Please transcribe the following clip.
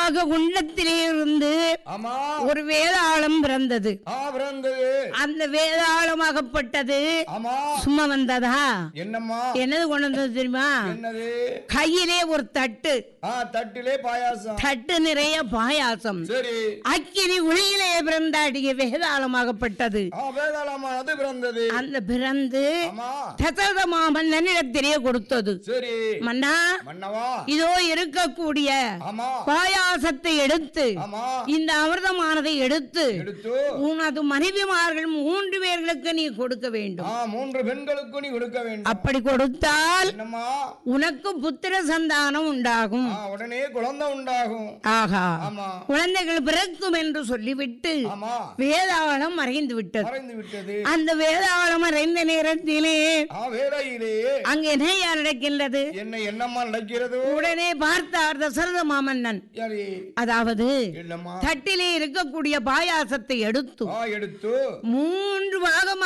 யாக குண்டத்திலே இருந்து ஆமா ஒரு வேதாளம் பிறந்தது ஆ பிறந்தது அந்த வேதாளமாகப்பட்டது ஆமா சும்மா வந்ததா என்னம்மா என்னது கொண்டு வந்தது தெரியுமா என்னது கையிலே ஒரு தட்டு ஆ தட்டிலே பாயாசம் தட்டு நிறைய பாயாசம் சரி அக்கினி ஒளியிலே பிறந்தாடிய வேதாளமாகப்பட்டது ஆ வேதாளமானது பிறந்தது அந்த பிறந்து ஆமா தசரத மாமன்னனிடத்திலே கொடுத்தது சரி மன்னா மன்னவா இதோ இருக்கக்கூடிய ஆமா பாயாசத்தை எடுத்து ஆமா இந்த அமிர்தமானதை எடுத்து எடுத்து உனது மனைவிமார்கள் மூன்று பேர்களுக்கு நீ கொடுக்க வேண்டும் ஆ மூன்று பெண்களுக்கு நீ கொடுக்க வேண்டும் அப்படி கொடுத்தால் என்னம்மா உனக்கு புத்திர சந்தானம் உண்டாகும் ஆ உடனே குழந்தை உண்டாகும் ஆகா ஆமா குழந்தைகள் பிறக்கும் என்று சொல்லிவிட்டு ஆமா வேதாளம் மறைந்து விட்டது மறைந்து விட்டது அந்த வேதாளம் மறைந்த நேரத்திலே ஆ வேலையிலே அங்கு என்ன நடக்கின்றது என்ன என்னம்மா நடக்கிறது உடனே பார்த்தார் தசரத மாமன்னன் சரி அதாவது என்னம்மா தட்டிலே இருக்கக்கூடிய பாயாசத்தை எடுத்து ஆ எடுத்து மூன்று பாகமாக